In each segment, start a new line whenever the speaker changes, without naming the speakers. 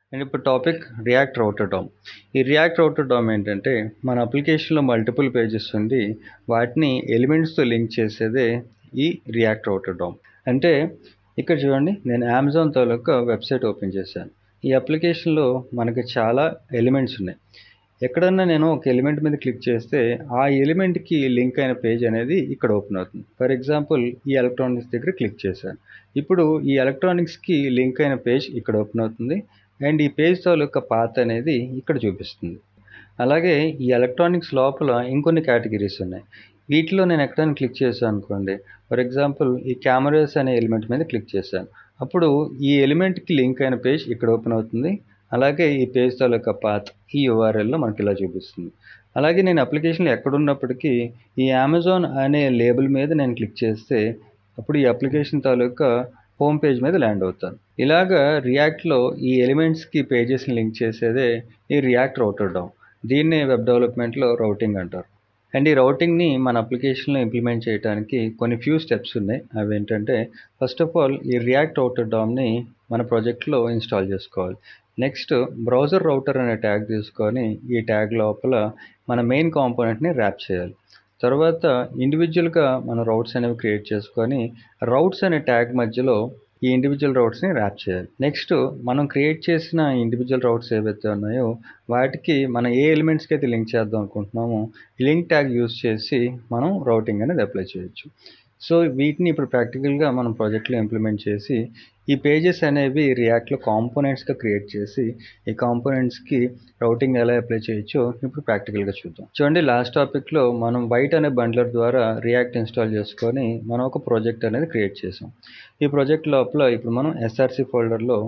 and ఇప్పుడు topic React router DOM ఈ React router DOM ఏంటంటే మన అప్లికేషన్లో మల్టిపుల్ పేజెస్ ఉండి వాటిని ఎలిమెంట్స్తో లింక్ చేసేదే ఈ రియాక్ట్ రౌటర్ డౌన్ అంటే ఇక్కడ చూడండి నేను అమెజాన్ తాలూకా వెబ్సైట్ ఓపెన్ చేశాను ఈ అప్లికేషన్లో మనకి చాలా ఎలిమెంట్స్ ఉన్నాయి ఎక్కడన్నా నేను ఒక ఎలిమెంట్ మీద క్లిక్ చేస్తే ఆ ఎలిమెంట్కి లింక్ అయిన పేజ్ అనేది ఇక్కడ ఓపెన్ అవుతుంది ఫర్ ఎగ్జాంపుల్ ఈ ఎలక్ట్రానిక్స్ దగ్గర క్లిక్ చేశాను ఇప్పుడు ఈ ఎలక్ట్రానిక్స్కి లింక్ అయిన పేజ్ ఇక్కడ ఓపెన్ అవుతుంది అండ్ ఈ పేజ్ తాలూకా పాత్ అనేది ఇక్కడ చూపిస్తుంది అలాగే ఈ ఎలక్ట్రానిక్స్ లోపల ఇంకొన్ని కేటగిరీస్ ఉన్నాయి వీటిలో నేను ఎక్కడైనా క్లిక్ చేశాను అనుకోండి ఫర్ ఎగ్జాంపుల్ ఈ కెమెరాస్ అనే ఎలిమెంట్ మీద క్లిక్ చేశాను అప్పుడు ఈ ఎలిమెంట్కి లింక్ అయిన పేజ్ ఇక్కడ ఓపెన్ అవుతుంది అలాగే ఈ పేజ్ తాలూకా పాత్ ఈ యూఆర్ఎల్లో మనకి ఇలా చూపిస్తుంది అలాగే నేను అప్లికేషన్లో ఎక్కడున్నప్పటికీ ఈ అమెజాన్ అనే లేబుల్ మీద నేను క్లిక్ చేస్తే అప్పుడు ఈ అప్లికేషన్ తాలూకా హోమ్ పేజ్ మీద ల్యాండ్ అవుతాను ఇలాగా రియాక్ట్లో ఈ ఎలిమెంట్స్కి పేజెస్ని లింక్ చేసేదే ఈ రియాక్ట్ రౌటర్ డౌన్ దీన్నే వెబ్ డెవలప్మెంట్లో రౌటింగ్ అంటారు అండ్ ఈ రౌటింగ్ని మన అప్లికేషన్లో ఇంప్లిమెంట్ చేయడానికి కొన్ని ఫ్యూ స్టెప్స్ ఉన్నాయి అవి ఏంటంటే ఫస్ట్ ఆఫ్ ఆల్ ఈ రియాక్ట్ రౌటర్ డామ్ని మన ప్రాజెక్ట్లో ఇన్స్టాల్ చేసుకోవాలి నెక్స్ట్ బ్రౌజర్ రౌటర్ అనే ట్యాగ్ తీసుకొని ఈ ట్యాగ్ లోపల మన మెయిన్ కాంపోనెంట్ని ర్యాప్ చేయాలి తర్వాత ఇండివిజువల్గా మన రౌట్స్ అనేవి క్రియేట్ చేసుకొని రౌట్స్ అనే ట్యాగ్ మధ్యలో ఈ ఇండివిజువల్ రౌట్స్ని ర్యాప్ చేయాలి నెక్స్ట్ మనం క్రియేట్ చేసిన ఇండివిజువల్ రౌట్స్ ఏవైతే ఉన్నాయో వాటికి మనం ఏ ఎలిమెంట్స్కి అయితే లింక్ చేద్దాం అనుకుంటున్నామో లింక్ ట్యాగ్ యూస్ చేసి మనం రౌటింగ్ అనేది అప్లై చేయొచ్చు సో వీటిని ఇప్పుడు ప్రాక్టికల్గా మనం ప్రాజెక్ట్లో ఇంప్లిమెంట్ చేసి ఈ పేజెస్ అనేవి రియాక్ట్లో కాంపోనెంట్స్గా క్రియేట్ చేసి ఈ కాంపోనెంట్స్కి రౌటింగ్ ఎలా అప్లై చేయొచ్చో ఇప్పుడు ప్రాక్టికల్గా చూద్దాం చూడండి లాస్ట్ టాపిక్లో మనం వైట్ అనే బండ్లర్ ద్వారా రియాక్ట్ ఇన్స్టాల్ చేసుకొని మనం ఒక ప్రాజెక్ట్ అనేది క్రియేట్ చేసాం ఈ ప్రాజెక్ట్ లోపల ఇప్పుడు మనం ఎస్ఆర్సి ఫోల్డర్లో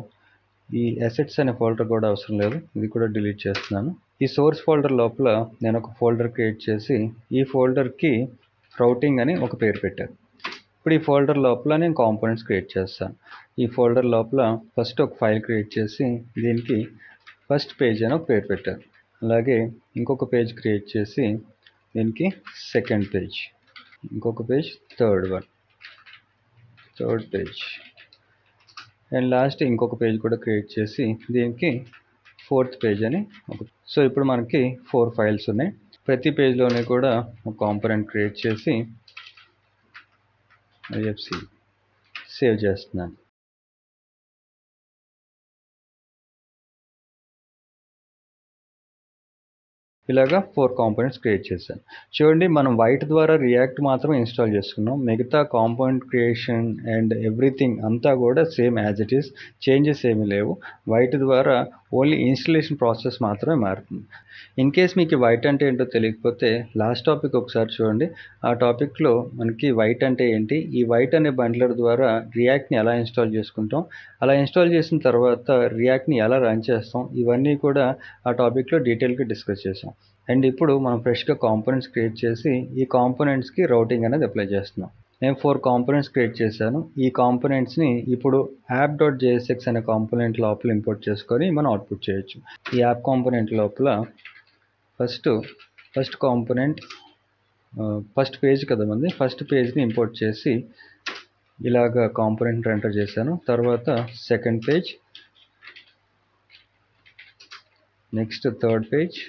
ఈ అసెట్స్ అనే ఫోల్డర్ కూడా అవసరం లేదు ఇది కూడా డిలీట్ చేస్తున్నాను ఈ సోర్స్ ఫోల్డర్ లోపల నేను ఒక ఫోల్డర్ క్రియేట్ చేసి ఈ ఫోల్డర్కి రౌటింగ్ అని ఒక పేరు పెట్టాను ఇప్పుడు ఈ ఫోల్డర్ లోపల నేను కాంపోనెంట్స్ క్రియేట్ చేస్తాను ఈ ఫోల్డర్ లోపల ఫస్ట్ ఒక ఫైల్ క్రియేట్ చేసి దీనికి ఫస్ట్ పేజ్ అని ఒక పేరు పెట్టాను అలాగే ఇంకొక పేజ్ క్రియేట్ చేసి దీనికి సెకండ్ పేజ్ ఇంకొక page third one third page and last ఇంకొక పేజ్ కూడా క్రియేట్ చేసి దీనికి ఫోర్త్ పేజ్ అని ఒక సో ఇప్పుడు మనకి ఫోర్ ఫైల్స్ ఉన్నాయి ప్రతి పేజ్లోనే కూడా ఒక కాంపనెంట్ క్రియేట్ చేసి ఐఎఫ్సి సేవ్ చేస్తున్నాను ఇలాగా ఫోర్ కాంపోనెంట్స్ క్రియేట్ చేశాను చూడండి మనం వైట్ ద్వారా రియాక్ట్ మాత్రం ఇన్స్టాల్ చేసుకున్నాం మిగతా కాంపోనెంట్ క్రియేషన్ అండ్ ఎవ్రీథింగ్ అంతా కూడా same as it is changes ఏమీ లేవు వైట్ ద్వారా ఓన్లీ ఇన్స్టలేషన్ ప్రాసెస్ మాత్రమే మారుతుంది ఇన్ కేస్ మీకు వైట్ అంటే ఏంటో తెలియకపోతే లాస్ట్ టాపిక్ ఒకసారి చూడండి ఆ టాపిక్లో మనకి వైట్ అంటే ఏంటి ఈ వైట్ అనే బండ్లర్ ద్వారా రియాక్ట్ని ఎలా ఇన్స్టాల్ చేసుకుంటాం అలా ఇన్స్టాల్ చేసిన తర్వాత రియాక్ట్ని ఎలా రన్ చేస్తాం ఇవన్నీ కూడా ఆ టాపిక్లో డీటెయిల్గా డిస్కస్ చేసాం అండ్ ఇప్పుడు మనం ఫ్రెష్గా కాంపోనెంట్స్ క్రియేట్ చేసి ఈ కాంపోనెంట్స్కి రౌటింగ్ అనేది అప్లై చేస్తున్నాం నేను ఫోర్ కాంపోనెంట్స్ క్రియేట్ చేశాను ఈ కాంపోనెంట్స్ని ఇప్పుడు యాప్ డాట్ జేఎస్ఎక్స్ అనే కాంపోనెంట్ లోపల ఇంపోర్ట్ చేసుకొని మనం అవుట్పుట్ చేయొచ్చు ఈ యాప్ కాంపోనెంట్ లోపల first first component first page కదా మంది ఫస్ట్ పేజ్ని ఇంపోర్ట్ చేసి ఇలాగ కాంపోనెంట్ ఎంటర్ చేశాను తర్వాత second page next third page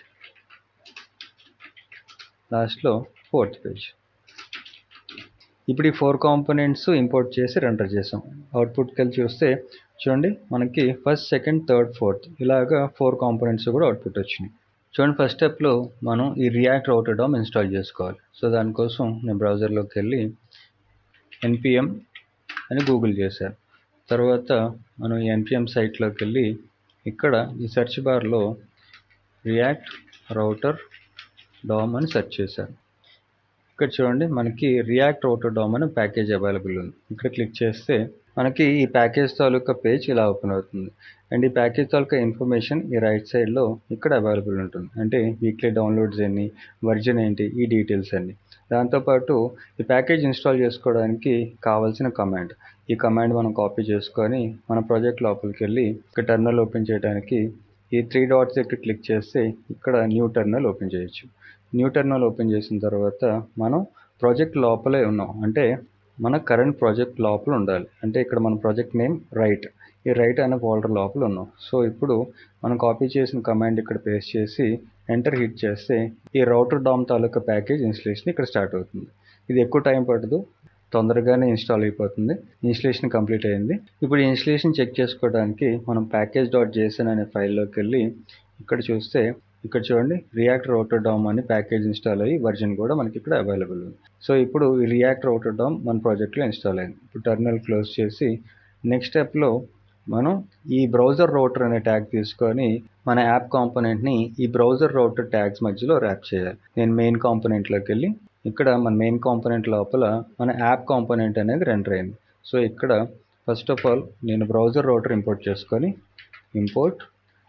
లాస్ట్లో ఫోర్త్ పేజ్ ఇప్పుడు ఈ ఫోర్ కాంపోనెంట్స్ ఇంపోర్ట్ చేసి రెండర్ చేసాం అవుట్పుట్కి వెళ్ళి చూస్తే చూడండి మనకి ఫస్ట్ సెకండ్ థర్డ్ ఫోర్త్ ఇలాగా ఫోర్ కాంపోనెంట్స్ కూడా అవుట్పుట్ వచ్చినాయి చూడండి ఫస్ట్ స్టెప్లో మనం ఈ రియాక్ట్ రౌటర్ డామ్ ఇన్స్టాల్ చేసుకోవాలి సో దానికోసం నేను బ్రౌజర్లోకి వెళ్ళి ఎన్పిఎం అని గూగుల్ చేశాను తర్వాత మనం ఈ ఎన్పిఎం సైట్లోకి వెళ్ళి ఇక్కడ ఈ సెర్చ్ బార్లో రియాక్ట్ రౌటర్ డామ్ అని సెర్చ్ చేశాను ఇక్కడ చూడండి మనకి రియాక్ట్ రౌటర్ డామ్ అనే ప్యాకేజ్ అవైలబుల్ ఉంది ఇక్కడ క్లిక్ చేస్తే మనకి ఈ ప్యాకేజ్ తాలూకా పేజ్ ఇలా ఓపెన్ అవుతుంది అండ్ ఈ ప్యాకేజ్ తాలూకా ఇన్ఫర్మేషన్ ఈ రైట్ సైడ్లో ఇక్కడ అవైలబుల్ ఉంటుంది అంటే వీక్లీ డౌన్లోడ్స్ ఎన్ని వర్జన్ ఏంటి ఈ డీటెయిల్స్ అన్ని దాంతోపాటు ఈ ప్యాకేజ్ ఇన్స్టాల్ చేసుకోవడానికి కావాల్సిన కమాండ్ ఈ కమాండ్ మనం కాపీ చేసుకొని మన ప్రాజెక్ట్ లోపలికి వెళ్ళి ఇక్కడ టర్నల్ ఓపెన్ చేయడానికి ఈ త్రీ డాట్స్ ఇక్కడ క్లిక్ చేస్తే ఇక్కడ న్యూ టర్నల్ ఓపెన్ చేయొచ్చు న్యూ టర్నల్ ఓపెన్ చేసిన తర్వాత మనం ప్రాజెక్ట్ లోపలే ఉన్నాం అంటే మన కరెంట్ ప్రాజెక్ట్ లోపల ఉండాలి అంటే ఇక్కడ మన ప్రాజెక్ట్ నేమ్ రైట్ ఈ రైట్ అనే ఫోల్డర్ లోపల ఉన్నాం సో ఇప్పుడు మనం కాపీ చేసిన కమాండ్ ఇక్కడ పేస్ట్ చేసి ఎంటర్ హిట్ చేస్తే ఈ రౌటర్ డామ్ తాలూకా ప్యాకేజ్ ఇన్స్టలేషన్ ఇక్కడ స్టార్ట్ అవుతుంది ఇది ఎక్కువ టైం పడదు తొందరగానే ఇన్స్టాల్ అయిపోతుంది ఇన్స్టలేషన్ కంప్లీట్ అయింది ఇప్పుడు ఇన్స్టలేషన్ చెక్ చేసుకోవడానికి మనం ప్యాకేజ్ డాట్ జేసన్ అనే ఫైల్లోకి వెళ్ళి ఇక్కడ చూస్తే ఇక్కడ చూడండి రియాక్ట్ రౌటర్ డామ్ అని ప్యాకేజ్ ఇన్స్టాల్ అయ్యి వర్జన్ కూడా మనకి ఇక్కడ అవైలబుల్ ఉంది సో ఇప్పుడు ఈ రియాక్ట్ రౌటర్ డామ్ మన ప్రాజెక్ట్లో ఇన్స్టాల్ అయింది ఇప్పుడు టర్మినల్ క్లోజ్ చేసి నెక్స్ట్ స్టెప్లో మనం ఈ బ్రౌజర్ రౌటర్ అనే ట్యాగ్ తీసుకొని మన యాప్ కాంపోనెంట్ని ఈ బ్రౌజర్ రౌటర్ ట్యాగ్స్ మధ్యలో ర్యాప్ చేయాలి నేను మెయిన్ కాంపోనెంట్లోకి వెళ్ళి ఇక్కడ మన మెయిన్ కాంపోనెంట్ లోపల మన యాప్ కాంపోనెంట్ అనేది రెండర్ అయింది సో ఇక్కడ ఫస్ట్ ఆఫ్ ఆల్ నేను బ్రౌజర్ రౌటర్ ఇంపోర్ట్ చేసుకొని ఇంపోర్ట్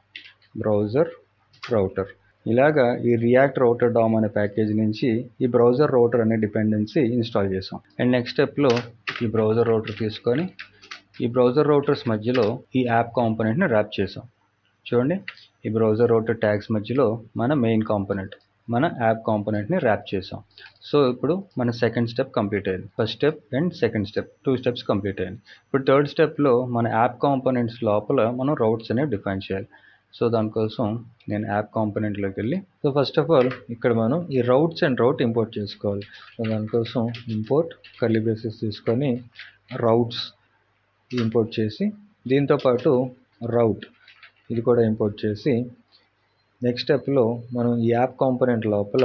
బ్రౌజర్ రౌటర్ ఇలాగా ఈ రియాక్ట్ రౌటర్ డామ్ అనే ప్యాకేజ్ నుంచి ఈ బ్రౌజర్ రౌటర్ అనే డిపెండెన్సీ ఇన్స్టాల్ చేసాం అండ్ నెక్స్ట్ స్టెప్లో ఈ బ్రౌజర్ రౌటర్ తీసుకొని ఈ బ్రౌజర్ రౌటర్స్ మధ్యలో ఈ యాప్ కాంపోనెంట్ని ర్యాప్ చేసాం చూడండి ఈ బ్రౌజర్ రౌటర్ ట్యాగ్స్ మధ్యలో మన మెయిన్ కాంపోనెంట్ మన యాప్ కాంపోనెంట్ని ర్యాప్ చేసాం సో ఇప్పుడు మన సెకండ్ స్టెప్ కంప్లీట్ అయింది first step and second step two steps complete అయింది ఇప్పుడు థర్డ్ స్టెప్లో మన యాప్ కాంపోనెంట్స్ లోపల మనం రౌట్స్ అనేవి డిఫైన్ చేయాలి సో దానికోసం నేను యాప్ కాంపోనెంట్లోకి వెళ్ళి సో ఫస్ట్ ఆఫ్ ఆల్ ఇక్కడ మనం ఈ రౌట్స్ అండ్ రౌట్ ఇంపోర్ట్ చేసుకోవాలి సో దానికోసం ఇంపోర్ట్ కర్లీ బేసిస్ తీసుకొని రౌట్స్ ఇంపోర్ట్ చేసి దీంతోపాటు రౌట్ ఇది కూడా ఇంపోర్ట్ చేసి నెక్స్ట్ స్టెప్లో మనం ఈ యాప్ కాంపోనెంట్ లోపల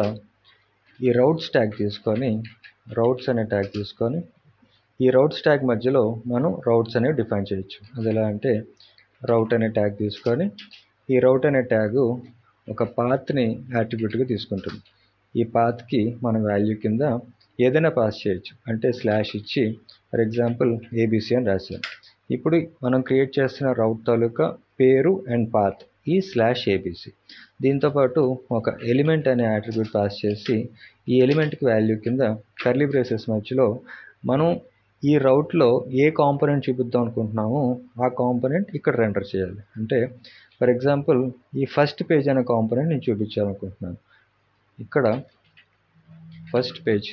ఈ రౌట్స్ ట్యాగ్ తీసుకొని రౌట్స్ అనే ట్యాగ్ తీసుకొని ఈ రౌట్స్ ట్యాగ్ మధ్యలో మనం రౌట్స్ అనేవి డిఫైన్ చేయొచ్చు అది ఎలా అంటే రౌట్ అనే ట్యాగ్ తీసుకొని ఈ రౌట్ అనే ట్యాగు ఒక పాత్ని యాట్రిబ్యూట్గా తీసుకుంటుంది ఈ పాత్కి మన వాల్యూ కింద ఏదైనా పాస్ చేయొచ్చు అంటే స్లాష్ ఇచ్చి ఫర్ ఎగ్జాంపుల్ ఏబిసి అని రాశాం ఇప్పుడు మనం క్రియేట్ చేస్తున్న రౌట్ తాలూకా పేరు అండ్ పాత్ ఈ స్లాష్ ఏబిసి దీంతోపాటు ఒక ఎలిమెంట్ అనే యాట్రిబ్యూట్ పాస్ చేసి ఈ ఎలిమెంట్కి వాల్యూ కింద కర్లీ బ్రేసెస్ మధ్యలో మనం ఈ రౌట్లో ఏ కాంపోనెంట్ చూపిద్దాం అనుకుంటున్నామో ఆ కాంపోనెంట్ ఇక్కడ రెండర్ చేయాలి అంటే ఫర్ ఎగ్జాంపుల్ ఈ ఫస్ట్ పేజ్ అనే కాంపోనెంట్ నేను చూపించాలనుకుంటున్నాను ఇక్కడ ఫస్ట్ పేజ్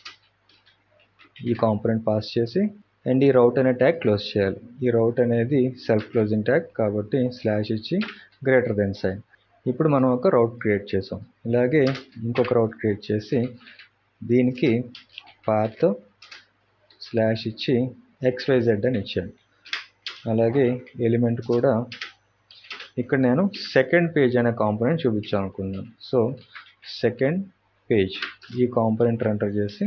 ఈ కాంపోనెంట్ పాస్ చేసి అండ్ ఈ రౌట్ అనే ట్యాగ్ క్లోజ్ చేయాలి ఈ రౌట్ అనేది సెల్ఫ్ క్లోజింగ్ ట్యాగ్ కాబట్టి స్లాష్ ఇచ్చి గ్రేటర్ దెన్ సైన్ ఇప్పుడు మనం ఒక రౌట్ క్రియేట్ చేసాం ఇలాగే ఇంకొక రౌట్ క్రియేట్ చేసి దీనికి పాత్ స్లాష్ ఇచ్చి ఎక్స్వైజెడ్ అని ఇచ్చాను అలాగే ఎలిమెంట్ కూడా ఇక్కడ నేను సెకండ్ పేజ్ అనే కాంపోనెంట్ చూపించాలనుకున్నాను సో సెకండ్ పేజ్ ఈ కాంపోనెంట్ ఎంటర్ చేసి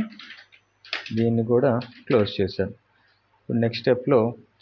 దీన్ని కూడా క్లోజ్ చేశాను ఇప్పుడు నెక్స్ట్ స్టెప్లో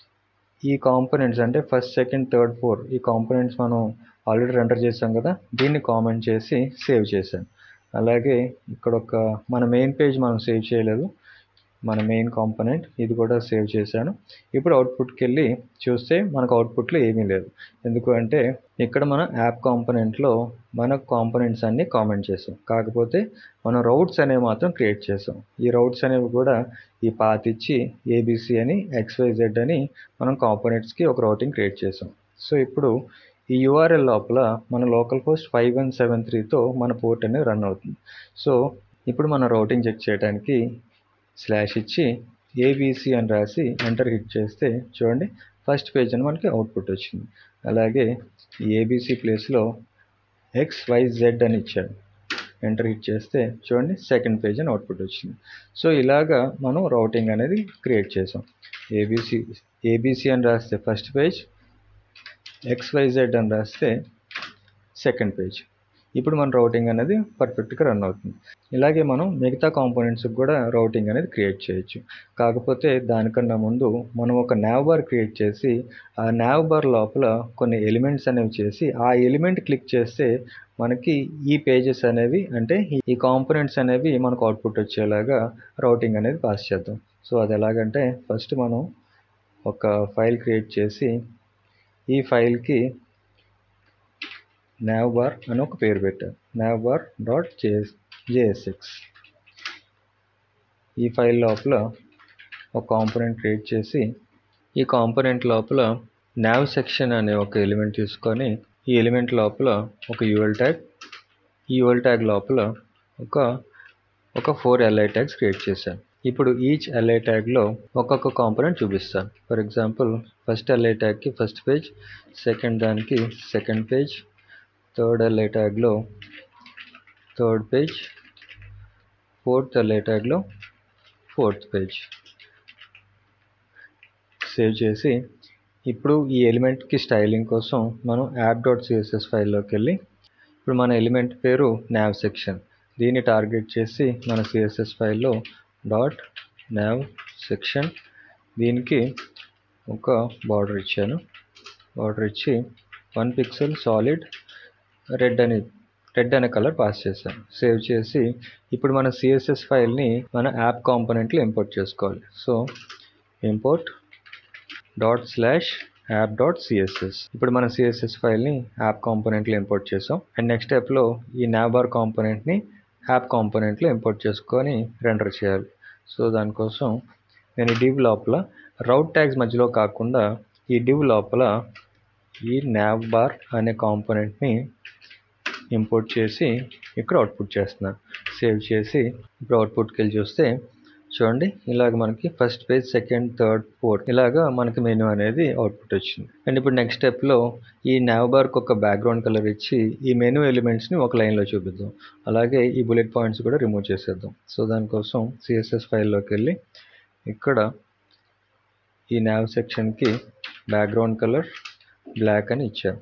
ఈ కాంపోనెంట్స్ అంటే ఫస్ట్ సెకండ్ థర్డ్ ఫోర్ ఈ కాంపోనెంట్స్ మనం ఆల్రెడీ రెండర్ చేసాం కదా దీన్ని కామెంట్ చేసి సేవ్ చేశాను అలాగే ఇక్కడ ఒక మన మెయిన్ పేజ్ మనం సేవ్ చేయలేదు మన మెయిన్ కాంపోనెంట్ ఇది కూడా సేవ్ చేశాను ఇప్పుడు అవుట్పుట్కి వెళ్ళి చూస్తే మనకు అవుట్పుట్లో ఏమీ లేదు ఎందుకు అంటే ఇక్కడ మన యాప్ కాంపోనెంట్లో మన కాంపోనెంట్స్ అన్నీ కామెంట్ చేసాం కాకపోతే మనం రౌట్స్ అనేవి మాత్రం క్రియేట్ చేసాం ఈ రౌట్స్ అనేవి కూడా ఈ పాత్ ఇచ్చి ఏబిసి అని ఎక్స్వైజెడ్ అని మనం కాంపోనెంట్స్కి ఒక రౌటింగ్ క్రియేట్ చేసాం సో ఇప్పుడు ఈ యూఆర్ఎల్ లోపల మన local host five one seven త్రీతో మన పోర్ట్ అనేది రన్ అవుతుంది సో ఇప్పుడు మన రౌటింగ్ చెక్ చేయడానికి స్లాష్ ఇచ్చి ఏబిసి అని రాసి ఎంటర్ హిట్ చేస్తే చూడండి ఫస్ట్ పేజ్ అని మనకి అవుట్పుట్ వచ్చింది అలాగే ఈ ఏబిసి ప్లేస్లో ఎక్స్ వై జెడ్ అని ఇచ్చాడు ఎంటర్ హిట్ చేస్తే చూడండి సెకండ్ పేజ్ అని అవుట్పుట్ వచ్చింది సో ఇలాగా మనం రౌటింగ్ అనేది క్రియేట్ చేసాం ఏబిసి ఏబిసి అని రాస్తే ఫస్ట్ పేజ్ ఎక్స్వైజెడ్ అని రాస్తే సెకండ్ పేజ్ ఇప్పుడు మన రౌటింగ్ అనేది పర్ఫెక్ట్గా రన్ అవుతుంది ఇలాగే మనం మిగతా కాంపోనెంట్స్కి కూడా రౌటింగ్ అనేది క్రియేట్ చేయొచ్చు కాకపోతే దానికన్నా ముందు మనం ఒక నావ్ బార్ క్రియేట్ చేసి ఆ నావ్ బార్ లోపల కొన్ని ఎలిమెంట్స్ అనేవి చేసి ఆ ఎలిమెంట్ క్లిక్ చేస్తే మనకి ఈ పేజెస్ అనేవి అంటే ఈ కాంపోనెంట్స్ అనేవి మనకు అవుట్పుట్ వచ్చేలాగా రౌటింగ్ అనేది పాస్ చేద్దాం సో అది ఎలాగంటే ఫస్ట్ మనం ఒక ఫైల్ క్రియేట్ చేసి ఈ ఫైల్కి నావ్ బార్ అని ఒక పేరు పెట్టాను nav bar dot JS JSX ఈ ఫైల్ లోపల ఒక కాంపోనెంట్ క్రియేట్ చేసి ఈ కాంపోనెంట్ లోపల నావ్ సెక్షన్ అనే ఒక ఎలిమెంట్ తీసుకొని ఈ ఎలిమెంట్ లోపల ఒక యూఎల్ ట్యాగ్ ఈ యూఎల్ ట్యాగ్ లోపల ఒక ఒక ఫోర్ ఎల్ఐ ట్యాగ్స్ క్రియేట్ చేశాను ఇప్పుడు ఈచ్ ఎల్ఐ ట్యాగ్లో ఒక్కొక్క కాంపోనెంట్ చూపిస్తాను ఫర్ ఎగ్జాంపుల్ ఫస్ట్ ఎల్ఐ ట్యాగ్కి ఫస్ట్ పేజ్ సెకండ్ దానికి సెకండ్ పేజ్ థర్డ్ ఎల్ఐ ట్యాగ్లో థర్డ్ పేజ్ ఫోర్త్ ఎల్ఐ ట్యాగ్లో ఫోర్త్ పేజ్ సేవ్ చేసి ఇప్పుడు ఈ ఎలిమెంట్కి స్టైలింగ్ కోసం మనం యాప్ డాట్ సిఎస్ఎస్ ఫైల్లోకి వెళ్ళి ఇప్పుడు మన ఎలిమెంట్ పేరు నావ్ సెక్షన్ దీన్ని టార్గెట్ చేసి మన సిఎస్ఎస్ ఫైల్లో డాట్ నావ్ సెక్షన్ దీనికి ఒక బార్డర్ ఇచ్చాను బార్డర్ ఇచ్చి వన్ పిక్సెల్ సాలిడ్ రెడ్ అని రెడ్ అనే కలర్ పాస్ చేశాను సేవ్ చేసి ఇప్పుడు మన సిఎస్ఎస్ ఫైల్ని మన యాప్ కాంపోనెంట్లో ఇంపోర్ట్ చేసుకోవాలి so import dot slash app dot CSS ఇప్పుడు మన సిఎస్ఎస్ ఫైల్ని యాప్ కాంపోనెంట్లో ఇంపోర్ట్ చేసాం అండ్ నెక్స్ట్ స్టెప్లో ఈ నాబార్ కాంపోనెంట్ని యాప్ కాంపోనెంట్లో ఇంపోర్ట్ చేసుకొని రెండర్ చేయాలి సో దానికోసం నేను ఈ డివ్ లోపల రౌట్ ట్యాగ్స్ మధ్యలో కాకుండా ఈ డివ్ లోపల ఈ నావ్ బార్ అనే కాంపోనెంట్ని ఇంపోర్ట్ చేసి ఇక్కడ అవుట్పుట్ చేస్తున్నాను సేవ్ చేసి ఇప్పుడు అవుట్పుట్కి వెళ్ళి చూస్తే చూడండి ఇలాగ మనకి first page second third fourth ఇలాగా మనకి మెనూ అనేది అవుట్పుట్ వచ్చింది అండ్ ఇప్పుడు నెక్స్ట్ స్టెప్లో ఈ నావ్ బార్కి ఒక బ్యాక్గ్రౌండ్ కలర్ ఇచ్చి ఈ మెనూ ఎలిమెంట్స్ని ఒక లైన్లో చూపిద్దాం అలాగే ఈ బుల్లెట్ పాయింట్స్ కూడా రిమూవ్ చేసేద్దాం సో దానికోసం సిఎస్ఎస్ ఫైల్లోకి వెళ్ళి ఇక్కడ ఈ నావ్ సెక్షన్కి బ్యాక్గ్రౌండ్ కలర్ బ్లాక్ అని ఇచ్చాను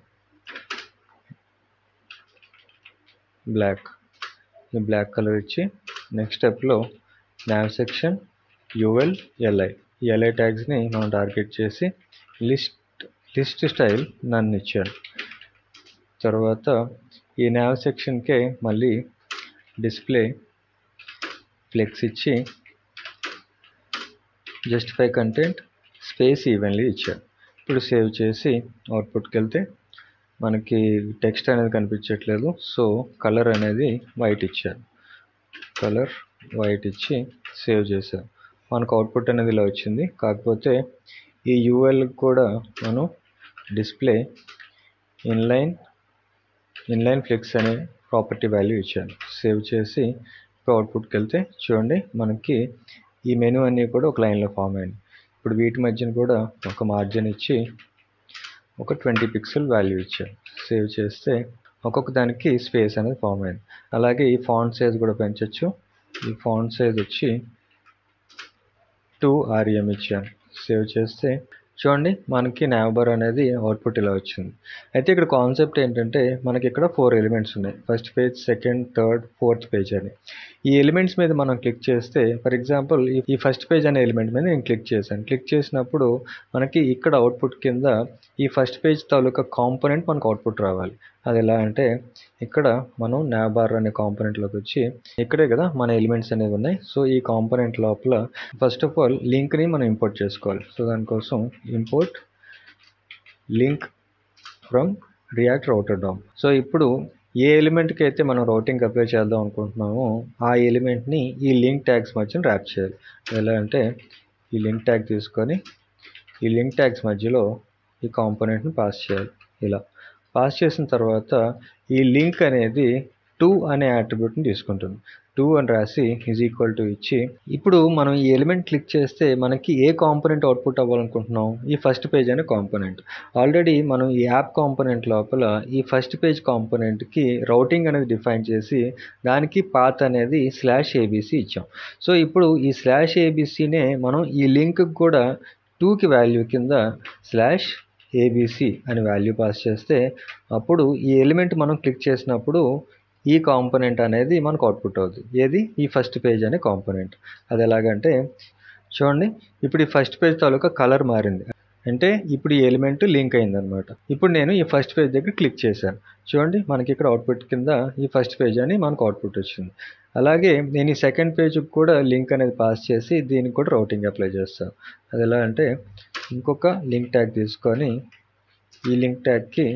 బ్లాక్ ఈ బ్లాక్ కలర్ ఇచ్చి నెక్స్ట్ స్టెప్లో నావ్ సెక్షన్ యుఎల్ ఎల్ఐ ఈ ఎల్ఐ ట్యాగ్స్ని మనం టార్గెట్ చేసి లిస్ట్ లిస్ట్ స్టైల్ నన్ను ఇచ్చాను తర్వాత ఈ నావ్ సెక్షన్కే మళ్ళీ డిస్ప్లే ఫ్లెక్స్ ఇచ్చి జస్టిఫై కంటెంట్ స్పేస్ ఈవెన్లీ ఇచ్చాను ఇప్పుడు సేవ్ చేసి అవుట్పుట్కి వెళ్తే మనకి టెక్స్ట్ అనేది కనిపించట్లేదు సో కలర్ అనేది వైట్ ఇచ్చాను కలర్ వైట్ ఇచ్చి సేవ్ చేసాను మనకు అవుట్పుట్ అనేది ఇలా వచ్చింది కాకపోతే ఈ యూఎల్ కూడా మనం డిస్ప్లే ఇన్లైన్ ఇన్లైన్ ఫ్లెక్స్ అనే ప్రాపర్టీ వాల్యూ ఇచ్చాను సేవ్ చేసి ఇప్పుడు అవుట్పుట్కి వెళ్తే చూడండి మనకి ఈ మెనూ అన్నీ కూడా ఒక లైన్లో ఫామ్ అయింది ఇప్పుడు వీటి మధ్యన కూడా ఒక మార్జిన్ ఇచ్చి ఒక ట్వంటీ పిక్సెల్ వాల్యూ ఇచ్చాను సేవ్ చేస్తే ఒక్కొక్క దానికి స్పేస్ అనేది ఫామ్ అయింది అలాగే ఈ ఫాంట్ సైజ్ కూడా పెంచవచ్చు ఈ ఫాంట్ సైజ్ వచ్చి టూ ఆర్ఎం ఇచ్చాను సేవ్ చేస్తే చూడండి మనకి నావబర్ అనేది అవుట్పుట్ ఇలా వచ్చింది అయితే ఇక్కడ కాన్సెప్ట్ ఏంటంటే మనకి ఇక్కడ ఫోర్ ఎలిమెంట్స్ ఉన్నాయి first page second third fourth page అని ఈ ఎలిమెంట్స్ మీద మనం క్లిక్ చేస్తే ఫర్ ఎగ్జాంపుల్ ఈ ఫస్ట్ పేజ్ అనే ఎలిమెంట్ మీద నేను క్లిక్ చేశాను క్లిక్ చేసినప్పుడు మనకి ఇక్కడ అవుట్పుట్ కింద ఈ ఫస్ట్ పేజ్ తాలూకా కాంపోనెంట్ మనకు అవుట్పుట్ రావాలి అది ఎలా అంటే ఇక్కడ మనం నాబార్ అనే కాంపోనెంట్లోకి వచ్చి ఇక్కడే కదా మన ఎలిమెంట్స్ అనేవి ఉన్నాయి సో ఈ కాంపోనెంట్ లోపల ఫస్ట్ ఆఫ్ ఆల్ లింక్ని మనం ఇంపోర్ట్ చేసుకోవాలి సో దానికోసం import link from React router DOM so ఇప్పుడు ఏ ఎలిమెంట్కి అయితే మనం రౌటింగ్ అప్లై చేద్దాం అనుకుంటున్నామో ఆ ఎలిమెంట్ని ఈ లింక్ ట్యాగ్స్ మధ్యన ర్యాప్ చేయాలి ఎలా అంటే ఈ లింక్ ట్యాగ్ తీసుకొని ఈ లింక్ ట్యాగ్స్ మధ్యలో ఈ కాంపోనెంట్ని పాస్ చేయాలి ఇలా పాస్ చేసిన తర్వాత ఈ లింక్ అనేది టూ అనే యాట్రిబ్యూట్ని తీసుకుంటుంది టూ అని రాసి ఈజ్ ఈక్వల్ టు ఇచ్చి ఇప్పుడు మనం ఈ ఎలిమెంట్ క్లిక్ చేస్తే మనకి ఏ కాంపోనెంట్ అవుట్పుట్ అవ్వాలనుకుంటున్నాం ఈ ఫస్ట్ పేజ్ అనే కాంపోనెంట్ ఆల్రెడీ మనం ఈ యాప్ కాంపోనెంట్ లోపల ఈ ఫస్ట్ పేజ్ కాంపోనెంట్కి రౌటింగ్ అనేది డిఫైన్ చేసి దానికి పాత్ అనేది స్లాష్ ఏబీసీ ఇచ్చాం సో ఇప్పుడు ఈ స్లాష్ ఏబీసీనే మనం ఈ లింక్ కూడా టూకి వాల్యూ కింద స్లాష్ ఏబీసీ అని వాల్యూ పాస్ చేస్తే అప్పుడు ఈ ఎలిమెంట్ మనం క్లిక్ చేసినప్పుడు ఈ కాంపోనెంట్ అనేది మనకు అవుట్పుట్ అవుతుంది ఏది ఈ ఫస్ట్ పేజ్ అనే కాంపోనెంట్ అది ఎలాగంటే చూడండి ఇప్పుడు ఈ ఫస్ట్ పేజ్ తాలూకా కలర్ మారింది అంటే ఇప్పుడు ఈ ఎలిమెంట్ లింక్ అయిందనమాట ఇప్పుడు నేను ఈ ఫస్ట్ పేజ్ దగ్గర క్లిక్ చేశాను చూడండి మనకి ఇక్కడ అవుట్పుట్ కింద ఈ ఫస్ట్ పేజ్ అని మనకు అవుట్పుట్ వచ్చింది అలాగే నేను ఈ సెకండ్ పేజ్కి కూడా లింక్ అనేది పాస్ చేసి దీనికి కూడా రౌటింగ్ అప్లై చేస్తాను అది ఎలా అంటే ఇంకొక లింక్ ట్యాగ్ తీసుకొని ఈ లింక్ ట్యాగ్కి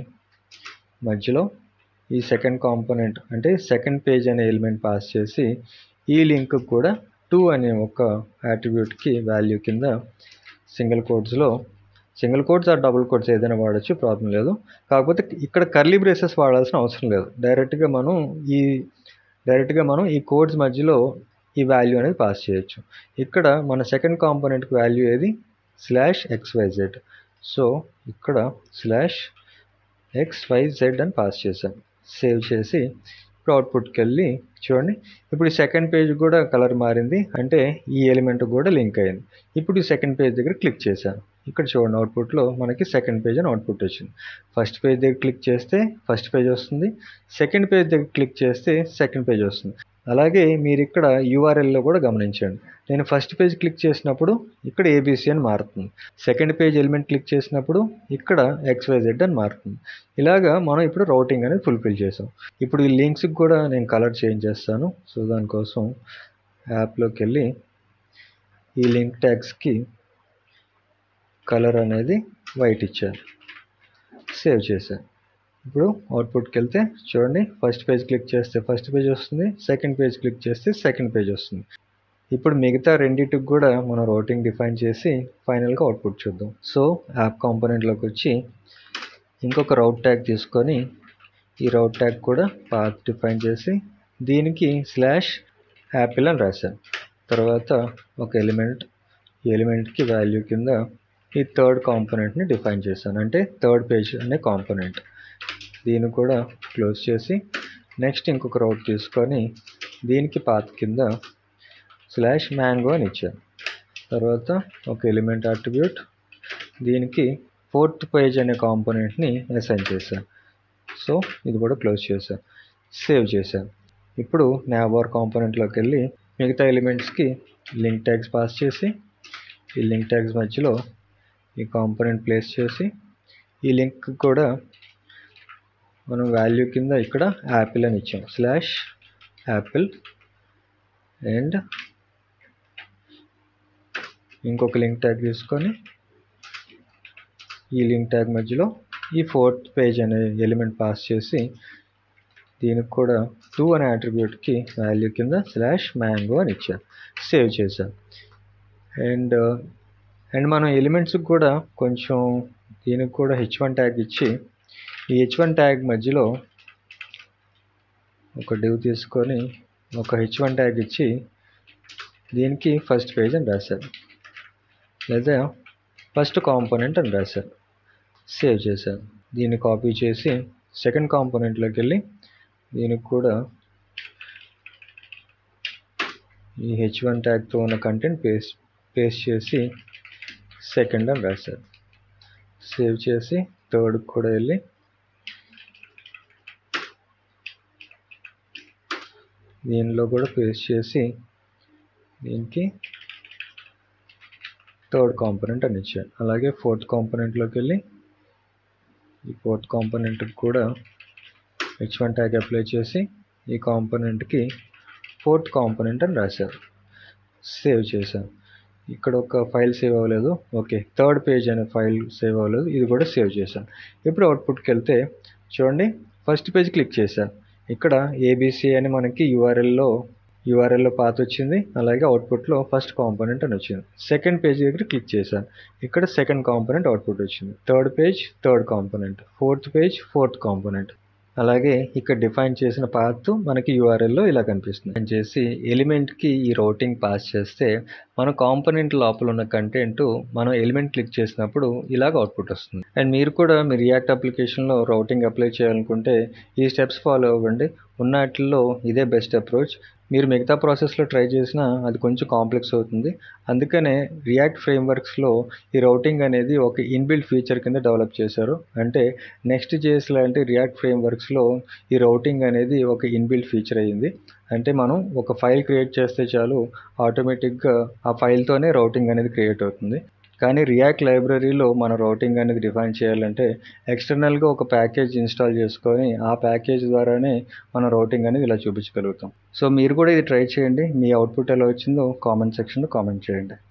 మధ్యలో ఈ సెకండ్ కాంపోనెంట్ అంటే సెకండ్ పేజ్ అనే ఎలిమెంట్ పాస్ చేసి ఈ లింక్ కూడా టూ అనే ఒక యాట్రిబ్యూట్కి వాల్యూ కింద సింగిల్ కోడ్స్లో single quotes or double quotes ఏదైనా వాడచ్చు ప్రాబ్లం లేదు కాకపోతే ఇక్కడ కర్లీ బ్రేసెస్ వాడాల్సిన అవసరం లేదు డైరెక్ట్గా మనం ఈ డైరెక్ట్గా మనం ఈ కోడ్స్ మధ్యలో ఈ వాల్యూ అనేది పాస్ చేయొచ్చు ఇక్కడ మన సెకండ్ కాంపోనెంట్కి వాల్యూ ఏది స్లాష్ ఎక్స్వైజెడ్ సో ఇక్కడ స్లాష్ ఎక్స్వైజెడ్ అని పాస్ చేశాను సేవ్ చేసి ఇప్పుడు అవుట్పుట్కి వెళ్ళి చూడండి ఇప్పుడు ఈ సెకండ్ పేజ్ కూడా కలర్ మారింది అంటే ఈ ఎలిమెంట్ కూడా లింక్ అయింది ఇప్పుడు ఈ సెకండ్ పేజ్ దగ్గర క్లిక్ చేశాను ఇక్కడ చూడండి అవుట్పుట్లో మనకి సెకండ్ పేజ్ అని అవుట్పుట్ వచ్చింది ఫస్ట్ పేజ్ దగ్గర క్లిక్ చేస్తే ఫస్ట్ పేజ్ వస్తుంది సెకండ్ పేజ్ దగ్గర క్లిక్ చేస్తే సెకండ్ పేజ్ వస్తుంది అలాగే మీరు ఇక్కడ యూఆర్ఎల్లో కూడా గమనించండి నేను ఫస్ట్ పేజ్ క్లిక్ చేసినప్పుడు ఇక్కడ ఏబీసీ అని మారుతుంది సెకండ్ పేజ్ ఎలిమెంట్ క్లిక్ చేసినప్పుడు ఇక్కడ ఎక్స్వైజెడ్ అని మారుతుంది ఇలాగా మనం ఇప్పుడు రౌటింగ్ అనేది ఫుల్ఫిల్ చేసాం ఇప్పుడు ఈ లింక్స్కి కూడా నేను కలర్ చేంజ్ చేస్తాను సో దానికోసం యాప్లోకి వెళ్ళి ఈ లింక్ ట్యాగ్స్కి కలర్ అనేది వైట్ ఇచ్చాను సేవ్ చేశాను ఇప్పుడు అవుట్పుట్కి వెళ్తే చూడండి ఫస్ట్ పేజ్ క్లిక్ చేస్తే ఫస్ట్ పేజ్ వస్తుంది సెకండ్ పేజ్ క్లిక్ చేస్తే సెకండ్ పేజ్ వస్తుంది ఇప్పుడు మిగతా రెండింటికి కూడా మనం రౌటింగ్ డిఫైన్ చేసి ఫైనల్గా అవుట్పుట్ చూద్దాం సో యాప్ కాంపోనెంట్లోకి వచ్చి ఇంకొక రౌట్ ట్యాగ్ తీసుకొని ఈ రౌట్ ట్యాగ్ కూడా పాత్ డిఫైన్ చేసి దీనికి స్లాష్ యాపిల్ అని రాశాను తర్వాత ఒక ఎలిమెంట్ ఈ ఎలిమెంట్కి వాల్యూ కింద ఈ థర్డ్ కాంపోనెంట్ని డిఫైన్ చేశాను అంటే థర్డ్ పేజ్ అనే కాంపోనెంట్ దీన్ని కూడా క్లోజ్ చేసి నెక్స్ట్ ఇంకొక రౌట్ తీసుకొని దీనికి పాత్ కింద స్లాష్ మ్యాంగో అని ఇచ్చాను తర్వాత ఒక ఎలిమెంట్ అట్రిబ్యూట్ దీనికి ఫోర్త్ పేజ్ అనే కాంపోనెంట్ని అసైన్ చేశాను సో ఇది కూడా క్లోజ్ చేశాను సేవ్ చేశాను ఇప్పుడు నాబార్ కాంపోనెంట్లోకి వెళ్ళి మిగతా ఎలిమెంట్స్కి లింక్ ట్యాగ్స్ పాస్ చేసి ఈ లింక్ ట్యాగ్స్ మధ్యలో ఈ కాంపోనెంట్ ప్లేస్ చేసి ఈ లింక్ కూడా మనం వాల్యూ కింద ఇక్కడ యాపిల్ అని ఇచ్చాం స్లాష్ యాపిల్ అండ్ ఇంకొక లింక్ ట్యాగ్ తీసుకొని ఈ లింక్ ట్యాగ్ మధ్యలో ఈ ఫోర్త్ పేజ్ అనే ఎలిమెంట్ పాస్ చేసి దీనికి కూడా టూ అనే అట్రిబ్యూట్కి వాల్యూ కింద స్లాష్ మ్యాంగో అని ఇచ్చాను సేవ్ చేశాను అండ్ అండ్ మనం ఎలిమెంట్స్కి కూడా కొంచెం దీనికి కూడా హెచ్ వన్ ట్యాగ్ ఇచ్చి ఈ హెచ్ వన్ ట్యాగ్ మధ్యలో ఒక డివ్ తీసుకొని ఒక హెచ్ వన్ ట్యాగ్ ఇచ్చి దీనికి ఫస్ట్ పేజ్ అని రాశారు లేదా ఫస్ట్ కాంపోనెంట్ అని రాశారు సేవ్ చేశాను దీన్ని కాపీ చేసి సెకండ్ కాంపోనెంట్లోకి వెళ్ళి దీనికి కూడా ఈ హెచ్ వన్ ట్యాగ్తో ఉన్న కంటెంట్ పేస్ట్ పేస్ట్ చేసి సెకండ్ అని రాశారు సేవ్ చేసి థర్డ్ కూడా వెళ్ళి దీనిలో కూడా పేస్ట్ చేసి దీనికి థర్డ్ కాంపోనెంట్ అని ఇచ్చాను అలాగే ఫోర్త్ కాంపోనెంట్లోకి వెళ్ళి ఈ ఫోర్త్ కాంపోనెంట్కి కూడా హెచ్ వన్ ట్యాగ్ అప్లై చేసి ఈ కాంపోనెంట్కి ఫోర్త్ కాంపోనెంట్ అని రాశారు సేవ్ చేశాను ఇక్కడ ఒక ఫైల్ సేవ్ అవ్వలేదు ఓకే థర్డ్ పేజ్ అనే ఫైల్ సేవ్ అవ్వలేదు ఇది కూడా సేవ్ చేశాను ఇప్పుడు అవుట్పుట్కి వెళ్తే చూడండి ఫస్ట్ పేజ్ క్లిక్ చేశాను ఇక్కడ ఏబిసి అని మనకి యూఆర్ఎల్లో యూఆర్ఎల్లో పాత వచ్చింది అలాగే అవుట్పుట్లో ఫస్ట్ కాంపోనెంట్ అని వచ్చింది సెకండ్ పేజ్ దగ్గర క్లిక్ చేశాను ఇక్కడ సెకండ్ కాంపోనెంట్ అవుట్పుట్ వచ్చింది third page third component fourth page fourth component అలాగే ఇక్కడ డిఫైన్ చేసిన పాత్ మనకి యూఆర్ఎల్లో ఇలా కనిపిస్తుంది అని చేసి ఎలిమెంట్కి ఈ రౌటింగ్ పాస్ చేస్తే మన కాంపోనెంట్ లోపల ఉన్న కంటెంట్ మనం ఎలిమెంట్ క్లిక్ చేసినప్పుడు ఇలాగ అవుట్పుట్ వస్తుంది అండ్ మీరు కూడా మీ రియాక్ట్ అప్లికేషన్లో రౌటింగ్ అప్లై చేయాలనుకుంటే ఈ స్టెప్స్ ఫాలో అవ్వండి ఉన్నట్లో ఇదే బెస్ట్ అప్రోచ్ మీరు మిగతా ప్రాసెస్లో ట్రై చేసినా అది కొంచెం కాంప్లెక్స్ అవుతుంది అందుకనే రియాక్ట్ ఫ్రేమ్వర్క్స్లో ఈ రౌటింగ్ అనేది ఒక ఇన్బిల్ట్ ఫీచర్ కింద డెవలప్ చేశారు అంటే నెక్స్ట్ జేఎస్ లాంటి రియాక్ట్ ఫ్రేమ్వర్క్స్లో ఈ రౌటింగ్ అనేది ఒక ఇన్బిల్ట్ ఫీచర్ అయ్యింది అంటే మనం ఒక ఫైల్ క్రియేట్ చేస్తే చాలు ఆటోమేటిక్గా ఆ ఫైల్తోనే రౌటింగ్ అనేది క్రియేట్ అవుతుంది కానీ రియాక్ట్ లైబ్రరీలో మన రౌటింగ్ అనేది డిఫైన్ చేయాలంటే ఎక్స్టర్నల్గా ఒక ప్యాకేజ్ ఇన్స్టాల్ చేసుకొని ఆ ప్యాకేజ్ ద్వారానే మన రౌటింగ్ అనేది ఇలా చూపించగలుగుతాం సో మీరు కూడా ఇది ట్రై చేయండి మీ అవుట్పుట్ ఎలా వచ్చిందో కామెంట్ సెక్షన్లో కామెంట్ చేయండి